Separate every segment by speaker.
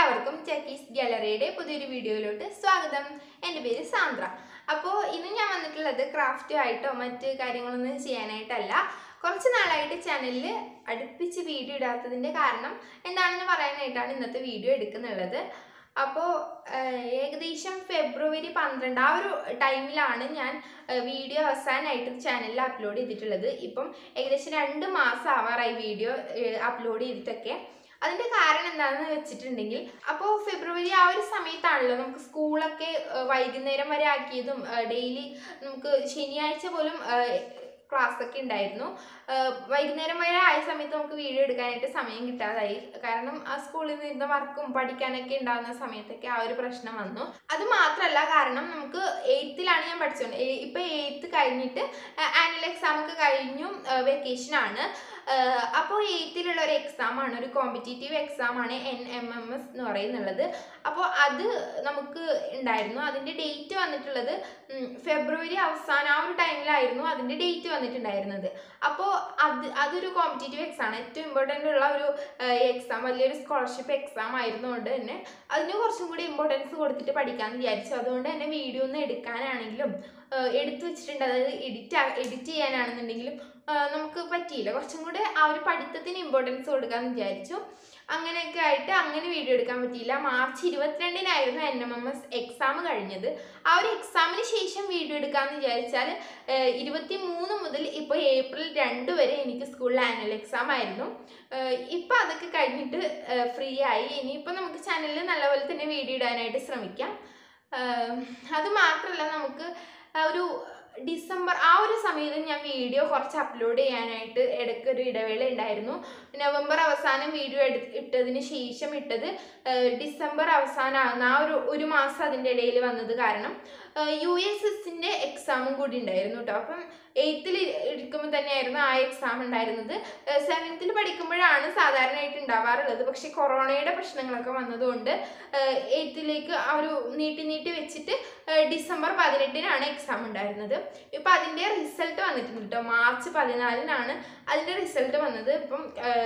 Speaker 1: എല്ലാവർക്കും ചക്കീസ് ഗാലറിയുടെ പുതിയൊരു വീഡിയോയിലോട്ട് സ്വാഗതം എൻ്റെ പേര് സാന്ദ്ര അപ്പോൾ ഇന്ന് ഞാൻ വന്നിട്ടുള്ളത് ക്രാഫ്റ്റ് ആയിട്ടോ മറ്റ് കാര്യങ്ങളൊന്നും ചെയ്യാനായിട്ടല്ല കുറച്ച് നാളായിട്ട് ചാനലിൽ അടുപ്പിച്ച് വീഡിയോ ഇടാത്തതിൻ്റെ കാരണം എന്താണെന്ന് പറയാനായിട്ടാണ് ഇന്നത്തെ വീഡിയോ എടുക്കുന്നുള്ളത് അപ്പോൾ ഏകദേശം ഫെബ്രുവരി പന്ത്രണ്ട് ആ ഒരു ടൈമിലാണ് ഞാൻ വീഡിയോ അവസാനമായിട്ട് ചാനലിൽ അപ്ലോഡ് ചെയ്തിട്ടുള്ളത് ഇപ്പം ഏകദേശം രണ്ട് മാസം ആവാറായി വീഡിയോ അപ്ലോഡ് ചെയ്തിട്ടൊക്കെ അതിന്റെ കാരണം എന്താണെന്ന് വെച്ചിട്ടുണ്ടെങ്കിൽ അപ്പോൾ ഫെബ്രുവരി ആ ഒരു സമയത്താണല്ലോ നമുക്ക് സ്കൂളൊക്കെ ഏഹ്, വൈകുന്നേരം വരെ ആക്കിയതും ഡെയിലി നമുക്ക് ശനിയാഴ്ച പോലും ക്ലാസ് ഒക്കെ ഉണ്ടായിരുന്നു ഏഹ്, വൈകുന്നേരം വരെ ആയ സമയത്ത് നമുക്ക് വീഡിയോ എടുക്കാനായിട്ട് സമയം കിട്ടാതായി കാരണം ആ സ്കൂളിൽ നിന്ന് വർക്കും പഠിക്കാനൊക്കെ ഉണ്ടാകുന്ന സമയത്തൊക്കെ ആ ഒരു പ്രശ്നം വന്നു അത് മാത്രമല്ല കാരണം നമുക്ക് എയ്ത്തിലാണ് ഞാൻ പഠിച്ചത് ഇപ്പൊ എയ്ത്ത് കഴിഞ്ഞിട്ട് ആനുവൽ എക്സാം ഒക്കെ കഴിഞ്ഞു വെക്കേഷൻ ആണ് അപ്പോൾ എയ്ത്തിലുള്ള ഒരു എക്സാം ആണ് ഒരു competitive exam N M M M എസ് എന്ന് പറയുന്നുള്ളത് അപ്പോൾ അത് നമുക്ക് ഉണ്ടായിരുന്നു അതിൻ്റെ ഡേറ്റ് വന്നിട്ടുള്ളത് ഉം, ഫെബ്രുവരി അവസാനം ആ ഒരു ടൈമിലായിരുന്നു അതിൻ്റെ ഡേറ്റ് വന്നിട്ടുണ്ടായിരുന്നത് അപ്പോൾ അത് അതൊരു കോമ്പറ്റേറ്റീവ് എക്സാം ആണ് ഏറ്റവും ഇമ്പോർട്ടൻ്റ് ഉള്ള ഒരു എക്സാം വലിയൊരു സ്കോളർഷിപ്പ് എക്സാം ആയിരുന്നുകൊണ്ട് തന്നെ അതിന് കുറച്ചും കൂടി ഇമ്പോർട്ടൻസ് കൊടുത്തിട്ട് പഠിക്കാമെന്ന് വിചാരിച്ചു അതുകൊണ്ട് തന്നെ വീഡിയോ ഒന്ന് എടുക്കാനാണെങ്കിലും ഏഹ് എടുത്തു വെച്ചിട്ടുണ്ട് അതായത് എഡിറ്റ് എഡിറ്റ് ചെയ്യാനാണെന്നുണ്ടെങ്കിലും ഏഹ് നമുക്ക് പറ്റിയില്ല കുറച്ചും കൂടെ ആ ഒരു പഠിത്തത്തിന് ഇമ്പോർട്ടൻസ് കൊടുക്കാമെന്ന് വിചാരിച്ചു അങ്ങനെയൊക്കെ ആയിട്ട് അങ്ങനെ വീഡിയോ എടുക്കാൻ പറ്റിയില്ല മാർച്ച് ഇരുപത്തിരണ്ടിനായിരുന്നു N M M S exam കഴിഞ്ഞത് ആ ഒരു എക്സാമിന് ശേഷം വീഡിയോ എടുക്കാമെന്ന് വിചാരിച്ചാൽ ഇരുപത്തി മൂന്ന് മുതൽ ഇപ്പോൾ ഏപ്രിൽ രണ്ട് വരെ എനിക്ക് സ്കൂളിൽ ആനുവൽ എക്സാം ആയിരുന്നു ഇപ്പം അതൊക്കെ കഴിഞ്ഞിട്ട് ഫ്രീ ആയി ഇനിയിപ്പോൾ നമുക്ക് ചാനലിൽ നല്ലപോലെ തന്നെ വീഡിയോ ഇടാനായിട്ട് ശ്രമിക്കാം ഏഹ് അത് മാത്രമല്ല നമുക്ക് ആ ഒരു ഡിസംബർ ആ ഒരു സമയത്ത് ഞാൻ വീഡിയോ കുറച്ച് അപ്ലോഡ് ചെയ്യാനായിട്ട് ഇടയ്ക്ക് ഒരു ഇടവേള ഉണ്ടായിരുന്നു നവംബർ അവസാനം വീഡിയോ എടു ഇട്ടതിന് ശേഷം ഇട്ടത് ഏഹ് ഡിസംബർ അവസാനമാകുന്ന ആ ഒരു ഒരു മാസം അതിൻ്റെ ഇടയിൽ വന്നത് കാരണം യു എസ് എസിൻ്റെ എക്സാമും കൂടി ഉണ്ടായിരുന്നു കേട്ടോ അപ്പം എയ്ത്തിൽ ഇരിക്കുമ്പോൾ തന്നെയായിരുന്നു ആ എക്സാം ഉണ്ടായിരുന്നത് സെവൻത്തിൽ പഠിക്കുമ്പോഴാണ് സാധാരണയായിട്ട് ഉണ്ടാവാറുള്ളത് പക്ഷേ കൊറോണയുടെ പ്രശ്നങ്ങളൊക്കെ വന്നതുകൊണ്ട് എയ്ത്തിലേക്ക് ആ ഒരു നീട്ടി നീട്ടി വെച്ചിട്ട് ഏഹ് ഡിസംബർ പതിനെട്ടിനാണ് എക്സാം ഉണ്ടായിരുന്നത് ഇപ്പം അതിൻ്റെ റിസൾട്ട് വന്നിട്ടുണ്ട് കേട്ടോ മാർച്ച് പതിനാലിനാണ് അതിൻ്റെ റിസൾട്ട് വന്നത് ഇപ്പം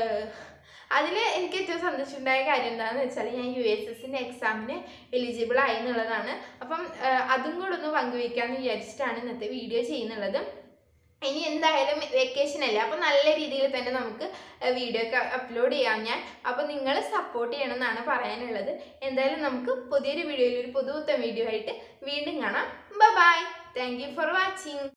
Speaker 1: അതിൽ എനിക്ക് ഏറ്റവും സന്തോഷമുണ്ടായ കാര്യം എന്താണെന്ന് വെച്ചാൽ ഞാൻ യു എസ് എസിൻ്റെ എക്സാമിന് എലിജിബിൾ ആയി എന്നുള്ളതാണ് അപ്പം ഏഹ് അതും കൂടെ ഒന്ന് പങ്കുവയ്ക്കാമെന്ന് വിചാരിച്ചിട്ടാണ് ഇന്നത്തെ വീഡിയോ ചെയ്യുന്നുള്ളത് ഇനി എന്തായാലും വെക്കേഷൻ അല്ലേ അപ്പോൾ നല്ല രീതിയിൽ തന്നെ നമുക്ക് വീഡിയോ ഒക്കെ അപ്ലോഡ് ചെയ്യാം ഞാൻ അപ്പോൾ നിങ്ങൾ സപ്പോർട്ട് ചെയ്യണം എന്നാണ് പറയാനുള്ളത് എന്തായാലും നമുക്ക് പുതിയൊരു വീഡിയോയിൽ ഒരു പുതുത്ത വീഡിയോ ആയിട്ട് വീണ്ടും കാണാം bye thank you for watching